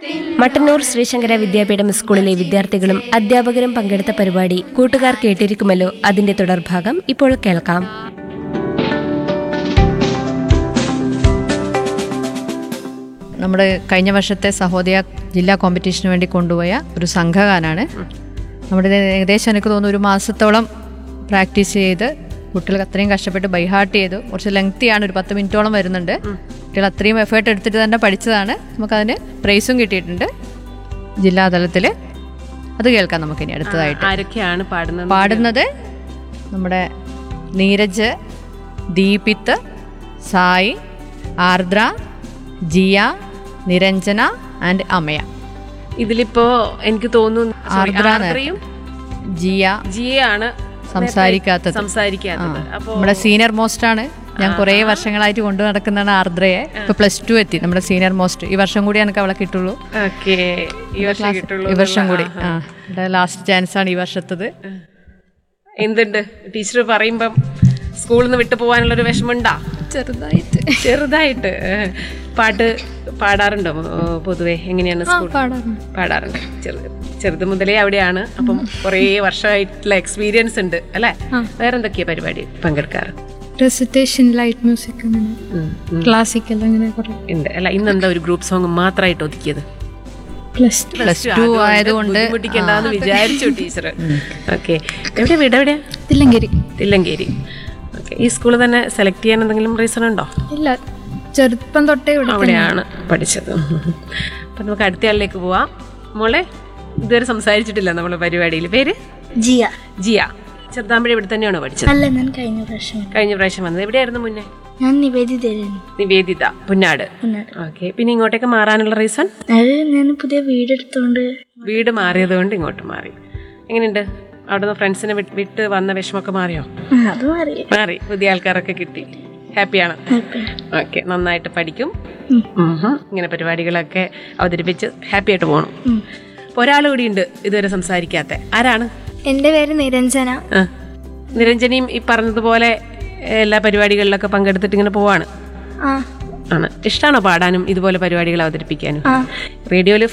മട്ടന്നൂർ ശ്രീശങ്കര വിദ്യാപീഠം സ്കൂളിലെ വിദ്യാർത്ഥികളും അധ്യാപകരും പങ്കെടുത്ത പരിപാടി കൂട്ടുകാർ കേട്ടിരിക്കുമല്ലോ അതിന്റെ തുടർഭാഗം ഇപ്പോൾ കേൾക്കാം നമ്മുടെ കഴിഞ്ഞ വർഷത്തെ സഹോദയ ജില്ലാ കോമ്പറ്റീഷന് വേണ്ടി കൊണ്ടുപോയ ഒരു സംഘഗാനാണ് നമ്മുടെ ഇത് ഏകദേശം എനിക്ക് തോന്നുന്നു ഒരു മാസത്തോളം പ്രാക്ടീസ് ചെയ്ത് കുട്ടികൾ അത്രയും കഷ്ടപ്പെട്ട് ബൈഹാർട്ട് ചെയ്തു കുറച്ച് ലെങ്തിയാണ് ഒരു പത്ത് മിനിറ്റോളം വരുന്നുണ്ട് കുട്ടികൾ അത്രയും എഫേർട്ട് എടുത്തിട്ട് തന്നെ പഠിച്ചതാണ് നമുക്കതിന് പ്രൈസും കിട്ടിയിട്ടുണ്ട് ജില്ലാതലത്തിൽ അത് കേൾക്കാം നമുക്കിനി അടുത്തതായിട്ട് ആരൊക്കെയാണ് പാടുന്നത് പാടുന്നത് നമ്മുടെ നീരജ് ദീപിത്ത് സായി ആർദ്ര ജിയ നിരഞ്ജന ആൻഡ് അമയ ഇതിലിപ്പോ എനിക്ക് തോന്നുന്നു sorry, ആർദ്ര ആർദ്രയും ജിയ ജിയാണ് സംസാരിക്കാത്തത് സംസാരിക്കാത്തത് ആ. അപ്പോ നമ്മുടെ സീനിയർ മോസ്റ്റ് ആണ് ഞാൻ കുറേ വർഷങ്ങളായിട്ട് കൊണ്ടു നടക്കുന്നതാണ് ആർദ്രയെ ഇപ്പൊ പ്ലസ് ടു എത്തി നമ്മുടെ സീനിയർ മോസ്റ്റ് ഈ വർഷം കൂടി എനിക്ക് അവളെ കിട്ടുള്ളൂ ഓക്കെ ഈ വർഷം കിട്ടുള്ളൂ ഈ വർഷം കൂടി ആ ലാസ്റ്റ് ചാൻസ് ആണ് ഈ വർഷത്തത് എന്തുണ്ട് ടീച്ചർ പറയുമ്പം സ്കൂളിൽ നിന്ന് വിട്ടു പോകാനുള്ള ഒരു വിഷമമുണ്ടാ ചെറുതായിട്ട് ചെറുതായിട്ട് ഏഹ്. പാട്ട് പാടാറുണ്ടോ ഏഹ്, പൊതുവെ എങ്ങനെയാണ് സ്കൂൾ പാടാറുണ്ട് പാടാറുണ്ട് ചെറുത് ചെറുത് മുതലേ അവിടെയാണ് അപ്പം കുറേ വർഷമായിട്ടുള്ള എക്സ്പീരിയൻസ് ഉണ്ട് അല്ലേ വേറെന്തൊക്കെയാ പരിപാടി പങ്കെടുക്കാറ് റെസിറ്റേഷൻ ലൈറ്റ് മ്യൂസിക് അങ്ങനെ ഉം, ഉം. ക്ലാസിക്കൽ അങ്ങനെ കുറെ ഉണ്ട് അല്ല ഇന്നെന്താ ഒരു ഗ്രൂപ്പ് സോങ് മാത്രമായിട്ട് ഒതുക്കിയത് പ്ലസ് ടു പ്ലസ് ടു ആയതുകൊണ്ട് ബുദ്ധിമുട്ടിക്കണ്ടെന്ന് വിചാരിച്ചു ടീച്ചർ ഓക്കെ എവിടെ വീട് എവിടെയാ തില്ലങ്കേരി തില്ലങ്കേരി ഓക്കെ ഈ സ്കൂളിൽ തന്നെ സെലക്ട് ചെയ്യാൻ എന്തെങ്കിലും റീസൺ ഉണ്ടോ ഇല്ല ചെറുപ്പം തൊട്ടേ ഇവിടെ അവിടെയാണ് പഠിച്ചത് അപ്പം നമുക്ക് അടുത്ത ആളിലേക്ക് പോവാം മോളെ ഇതുവരെ സംസാരിച്ചിട്ടില്ല നമ്മളെ പരിപാടിയിൽ പേര് ജിയ ജിയ ചെറുതാമ്പഴ ഇവിടെ തന്നെയാണോ പഠിച്ചത് അല്ല ഞാൻ കഴിഞ്ഞ പ്രാവശ്യം കഴിഞ്ഞ പ്രാവശ്യം വന്നത് എവിടെയായിരുന്നു മുന്നേ ഞാൻ നിവേദിതരായിരുന്നു നിവേദിത പുന്നാട് പുന്നാട്. ഓക്കെ പിന്നെ ഇങ്ങോട്ടേക്ക് മാറാനുള്ള റീസൺ അത് ഞാൻ പുതിയ വീടെടുത്തോണ്ട് വീട് മാറിയത് കൊണ്ട് ഇങ്ങോട്ട് മാറി എങ്ങനെയുണ്ട് അവിടെ നിന്ന് ഫ്രണ്ട്സിനെ വിട്ട് വന്ന വിഷമമൊക്കെ മാറിയോ ആ, അത് മാറി മാറി പുതിയ ആൾക്കാരൊക്കെ കിട്ടി ഹാപ്പിയാണ് ഓക്കെ നന്നായിട്ട് പഠിക്കും ഉം. ഇങ്ങനെ പരിപാടികളൊക്കെ അവതരിപ്പിച്ച് ഹാപ്പി ആയിട്ട് പോകണം അപ്പോൾ ഒരാൾ കൂടി ഉണ്ട് ഇതുവരെ സംസാരിക്കാത്ത ആരാണ് എൻ്റെ പേര് നിരഞ്ജന ആ. നിരഞ്ജനിയും ഈ പറഞ്ഞതുപോലെ എല്ലാ പരിപാടികളിലൊക്കെ പങ്കെടുത്തിട്ട് ഇങ്ങനെ പോവാണ് ആ ആണ് ഇഷ്ടമാണോ പാടാനും ഇതുപോലെ പരിപാടികൾ അവതരിപ്പിക്കാനും ആ റേഡിയോയിൽ